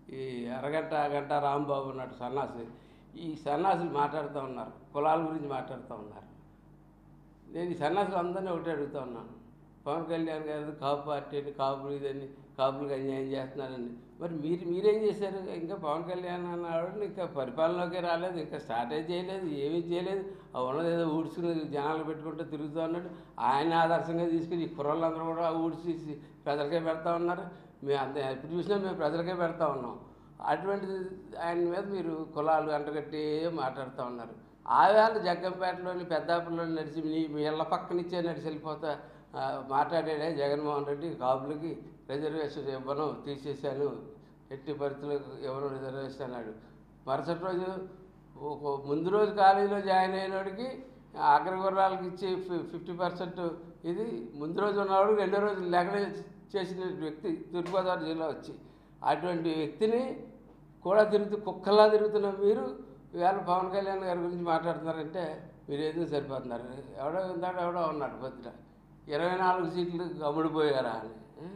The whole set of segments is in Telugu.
ఈ అరగంట గంట రాంబాబు ఉన్నట్టు సన్నాసి ఈ సన్నాసులు మాట్లాడుతూ ఉన్నారు కులాల గురించి మాట్లాడుతూ ఉన్నారు నేను ఈ సన్నాసులు అందరినీ ఒకటే అడుగుతా ఉన్నాను పవన్ కళ్యాణ్ గారు కాపు పార్టీ అని కాపులు ఇదని కాపులకు అన్యాయం చేస్తున్నారని మరి మీరు మీరేం చేశారు ఇంకా పవన్ కళ్యాణ్ అన్నవాడు ఇంకా పరిపాలనలోకే రాలేదు ఇంకా స్టార్టే చేయలేదు ఏమీ చేయలేదు ఆ ఉన్నది ఏదో ఊడ్చుకుని జనాలు పెట్టుకుంటూ తిరుగుతూ ఉన్నాడు ఆయన ఆదర్శంగా తీసుకుని ఈ కుర్రలందరూ కూడా ఊడ్చి ప్రజలకే పెడతా ఉన్నారు మేము అంత ఎప్పుడు చూసినా మేము ప్రజలకే పెడతా ఉన్నాం అటువంటిది ఆయన మీద మీరు కులాలు అంటగట్టి మాట్లాడుతూ ఉన్నారు ఆవేళ జగ్గంపేటలోని పెద్దాపురంలో నడిచి మీ మీ ఇళ్ళ పక్కనిచ్చే నడిచి వెళ్ళిపోతా ఆ, మాట్లాడాడే జగన్మోహన్ రెడ్డి కాపులకి రిజర్వేషన్ ఇవ్వను తీసేశాను ఎట్టి పరిస్థితులకు ఎవరు రిజర్వేషన్ అన్నాడు మరుసటి రోజు ఒక ముందు రోజు కాలేజీలో జాయిన్ అయినోడికి అగ్రగుర్రాలకు ఇచ్చి ఫిఫ్టీ పర్సెంట్ ఇది ముందు రోజు ఉన్నవాడు రెండో రోజు లేకనే చేసిన వ్యక్తి తూర్పుగోదావరి జిల్లా వచ్చి అటువంటి వ్యక్తిని కూడా తిరుగుతూ కుక్కలా తిరుగుతున్న మీరు ఇవాళ పవన్ కళ్యాణ్ గారి గురించి మాట్లాడుతున్నారంటే మీరు ఎందుకు సరిపోతున్నారు ఎవడో ఇందాక ఎవడో ఉన్నాడు పొద్దున ఇరవై నాలుగు సీట్లు అమ్ముడిపోయారా అని ఏ?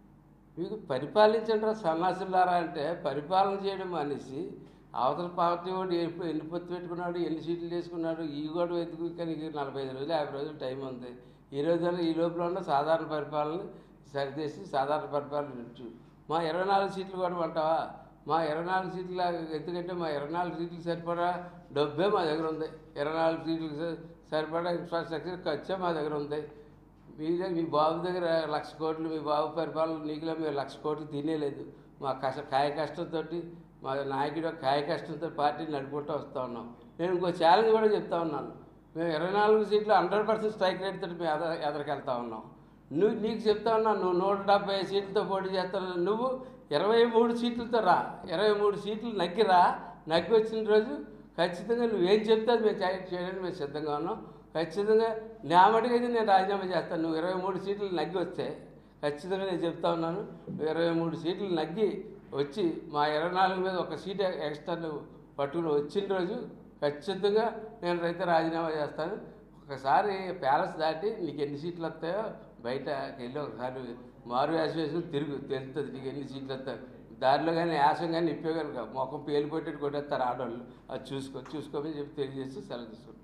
మీకు పరిపాలించండి రా సన్నాసులారా అంటే పరిపాలన చేయడం మానేసి అవతల పార్టీ వాడు ఎప్పుడు ఎన్ని పొత్తు పెట్టుకున్నాడు ఎన్ని సీట్లు చేసుకున్నాడు ఈ కూడా వెతుకు కానీ నలభై ఐదు రోజులు యాభై రోజులు టైం ఉంది ఈ రోజున ఈ లోపల ఉన్న సాధారణ పరిపాలన సరిచేసి సాధారణ పరిపాలన ఇచ్చు మా ఇరవై నాలుగు సీట్లు కూడా అంటావా మా ఇరవై నాలుగు సీట్ల ఎందుకంటే మా ఇరవై నాలుగు సీట్లకు సరిపడా డబ్బే మా దగ్గర ఉంది ఇరవై నాలుగు సీట్లకు స- సరిపడా ఇన్ఫ్రాస్ట్రక్చర్ ఖర్చే మా దగ్గర ఉంది మీ దగ్గర మీ బాబు దగ్గర లక్ష కోట్లు మీ బాబు పరిపాలన నీకులో మీరు లక్ష కోట్లు తినేలేదు మా కష్ట కాయ కష్టంతో మా నాయకుడు కాయ కష్టంతో పార్టీని నడుపుకుంటూ వస్తూ ఉన్నాం నేను ఇంకో ఛాలెంజ్ కూడా చెప్తా ఉన్నాను మేము ఇరవై నాలుగు సీట్లు హండ్రెడ్ పర్సెంట్ స్ట్రైక్ రేట్ తోటి మేము ఎదర ఎదరికెళ్తా ఉన్నాం నువ్వు నీకు చెప్తా ఉన్నాను నువ్వు నూట డెబ్బై సీట్లతో పోటీ చేస్తాను నువ్వు ఇరవై మూడు సీట్లతో రా ఇరవై మూడు సీట్లు నగ్గిరా నగ్గి వచ్చిన రోజు ఖచ్చితంగా నువ్వేం చెప్తే అది మేము చేయ- చేయడానికి మేము సిద్ధంగా ఉన్నాం ఖచ్చితంగా నా మటుకైతే నేను రాజీనామా చేస్తాను నువ్వు ఇరవై మూడు సీట్లు నగ్గి వస్తే ఖచ్చితంగా నేను చెప్తా ఉన్నాను నువ్వు ఇరవై మూడు సీట్లు నగ్గి వచ్చి మా ఇరవై నాలుగు మీద ఒక సీట్ ఎక్స్ట్రా నువ్వు పట్టుకుని వచ్చిన రోజు ఖచ్చితంగా నేను రైతు రాజీనామా చేస్తాను ఒకసారి ప్యాలెస్ దాటి నీకు ఎన్ని సీట్లు వస్తాయో బయటకి వెళ్ళి ఒకసారి మారు వేషం వేసుకుని తిరుగు తెలుస్తుంది నీకు ఎన్ని సీట్లు వస్తాయి దారిలో కానీ యాసం కానీ ఇప్పే కనుక మొఖం పేలిపోయేటట్టు కొట్టేస్తారు ఆడవాళ్ళు అది చూసుకో చూసుకోమని చెప్పి తెలియజేసి సెలవు తీసుకుంటాను